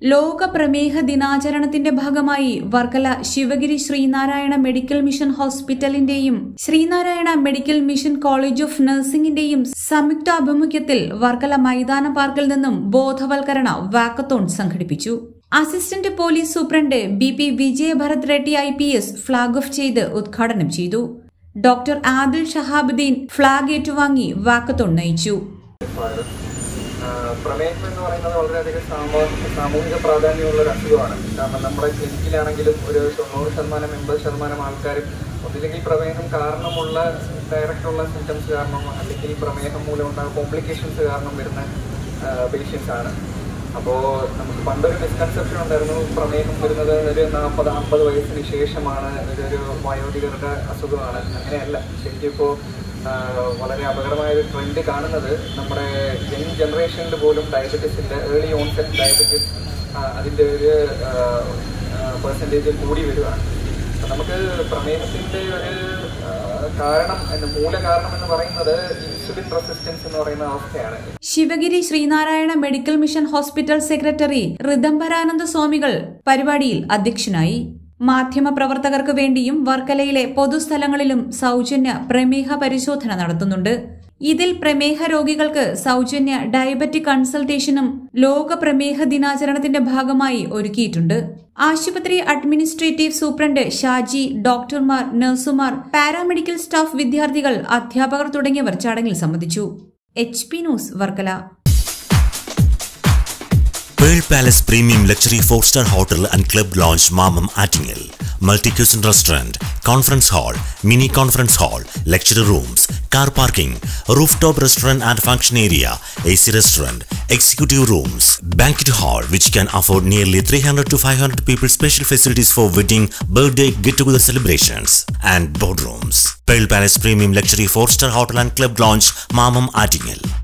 ലോക പ്രമേഹ ദിനാചരണത്തിന്റെ ഭാഗമായി വർക്കല ശിവഗിരി ശ്രീനാരായണ മെഡിക്കൽ മിഷൻ ഹോസ്പിറ്റലിന്റെയും Sreenarayana medical mission college of നഴ്സിംഗിന്റെയും സംയുക്താഭിമുഖ്യത്തിൽ വർക്കല മൈതാന പാർക്കിൽ നിന്നും ബോധവൽക്കരണ വാക്കത്തോൺ സംഘടിപ്പിച്ചു assistant police superintendent B P Vijayabharath Reddy I P S flag off ചെയ്ത് ഉദ്ഘാടനം ചെയ്തു ഡോക്ടർ ആദിൽ ഷഹാബുദ്ദീൻ ഫ്ളാഗ് ഏറ്റുവാങ്ങി വാക്കത്തോൺ നയിച്ചു പ്രമേഹം എന്ന് പറയുന്നത് വളരെയധികം സാമൂഹിക സാമൂഹിക പ്രാധാന്യമുള്ള ഒരു അസുഖമാണ് കാരണം നമ്മുടെ ക്ലിനിക്കിലാണെങ്കിലും ഒരു തൊണ്ണൂറ് ശതമാനം എൺപത് ശതമാനം ആൾക്കാരും ഒന്നില്ലെങ്കിൽ പ്രമേഹം കാരണമുള്ള ഡയറക്റ്റുള്ള സിംറ്റംസ് കാരണം അല്ലെങ്കിൽ പ്രമേഹം മൂലം ഉണ്ടാകുന്ന കോംപ്ലിക്കേഷൻസ് കാരണം വരുന്ന പേഷ്യൻസ് ആണ് അപ്പോൾ നമുക്ക് പണ്ടൊരു മിസ്കൺസെപ്ഷൻ ഉണ്ടായിരുന്നു പ്രമേഹം വരുന്നത് ഒരു നാൽപ്പത് അമ്പത് വയസ്സിന് ശേഷമാണ് ഇതൊരു വയോധികരുടെ അസുഖമാണ് അങ്ങനെയല്ല ശരിക്കും ഇപ്പോൾ വളരെ അപകടമായ ഒരു ട്രെൻഡ് കാണുന്നത് നമ്മുടെ യങ് ജനറേഷനിൽ പോലും ഡയബറ്റീസിൻ്റെ ഏർലി ഓൺസെറ്റ് ഡയബറ്റീസ് അതിൻ്റെ ഒരു പെർസെൻറ്റേജ് കൂടി വരികയാണ് അപ്പം നമുക്ക് പ്രമേഹത്തിൻ്റെ ഒരു കാരണം എന്ന് മൂലകാരണം എന്ന് പറയുന്നത് ഇൻസുലിൻ റെസിസ്റ്റൻസ് എന്ന് പറയുന്ന അവസ്ഥയാണ് Sivagiri Sreenarayana medical mission hospital secretary Rithambharananda സ്വാമികൾ പരിപാടിയിൽ അധ്യക്ഷനായി മാധ്യമപ്രവർത്തകർക്ക് വേണ്ടിയും വർക്കലയിലെ പൊതുസ്ഥലങ്ങളിലും സൗജന്യ പ്രമേഹ പരിശോധന നടത്തുന്നുണ്ട് ഇതിൽ പ്രമേഹ രോഗികൾക്ക് സൗജന്യ ഡയബറ്റിക് കൺസൾട്ടേഷനും ലോക പ്രമേഹ ദിനാചരണത്തിന്റെ ഭാഗമായി ഒരുക്കിയിട്ടുണ്ട് ആശുപത്രി അഡ്മിനിസ്ട്രേറ്റീവ് സൂപ്രണ്ട് ഷാജി ഡോക്ടർമാർ നഴ്സുമാർ പാരാമെഡിക്കൽ സ്റ്റാഫ് വിദ്യാർത്ഥികൾ അധ്യാപകർ തുടങ്ങിയവർ ചടങ്ങിൽ സംബന്ധിച്ചു H P news Varkala Pearl Palace Premium Luxury 4-star Hotel and Club Lounge Mamam Attingel. Multi-cuisine restaurant, conference hall, mini conference hall, lecture rooms, car parking, rooftop restaurant and function area, AC restaurant, executive rooms, banquet hall which can afford nearly 300 to 500 people special facilities for wedding, birthday, get-together celebrations and boardrooms. Pearl Palace Premium Luxury 4-star Hotel and Club Lounge Mamam Attingel.